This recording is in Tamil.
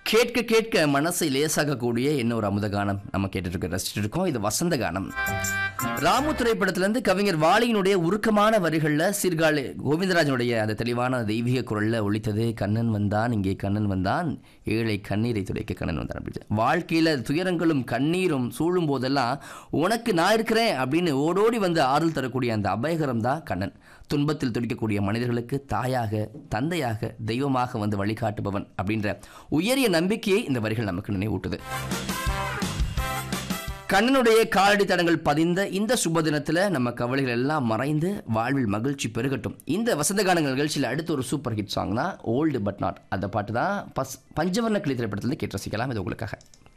கேட்க கேட்க மனசை லேசாகக்கூடிய இன்னொரு அமுத கானம் நம்ம கேட்டுட்டு இருக்க ரசிச்சுட்டு இருக்கோம் இது வசந்த கானம் ராமு திரைப்படத்திலிருந்து கவிஞர் வாலியினுடைய உருக்கமான வரிகள்ல சீர்காழி கோவிந்தராஜனுடைய அந்த தெளிவான தெய்வீக குரல்ல ஒழித்தது கண்ணன் வந்தான் இங்கே கண்ணன் வந்தான் ஏழை கண்ணீரை துடைக்க கண்ணன் வந்தான் அப்படின்னு வாழ்க்கையில துயரங்களும் கண்ணீரும் சூழும் போதெல்லாம் உனக்கு நான் இருக்கிறேன் அப்படின்னு ஓடோடி வந்து ஆறுதல் தரக்கூடிய அந்த அபயகரம் தான் கண்ணன் துன்பத்தில் துடிக்கக்கூடிய மனிதர்களுக்கு தாயாக தந்தையாக தெய்வமாக வந்து வழிகாட்டுபவன் அப்படின்ற உயரிய நம்பிக்கையை இந்த வரிகள் நமக்கு நினைவூட்டுது கண்ணனுடைய காலடி தடங்கள் பதிந்த இந்த சுப தினத்துல நம்ம கவலைகள் எல்லாம் மறைந்து வாழ்வில் மகிழ்ச்சி பெருகட்டும் இந்த வசந்த கானங்கள் நிகழ்ச்சியில் அடுத்த ஒரு சூப்பர் ஹிட் சாங் தான் ஓல்டு பட் நாட் அந்த பாட்டு தான் பஸ் பஞ்சவர்ண கிளி திரைப்படத்திலிருந்து கேட்டு ரசிக்கலாம் இது உங்களுக்காக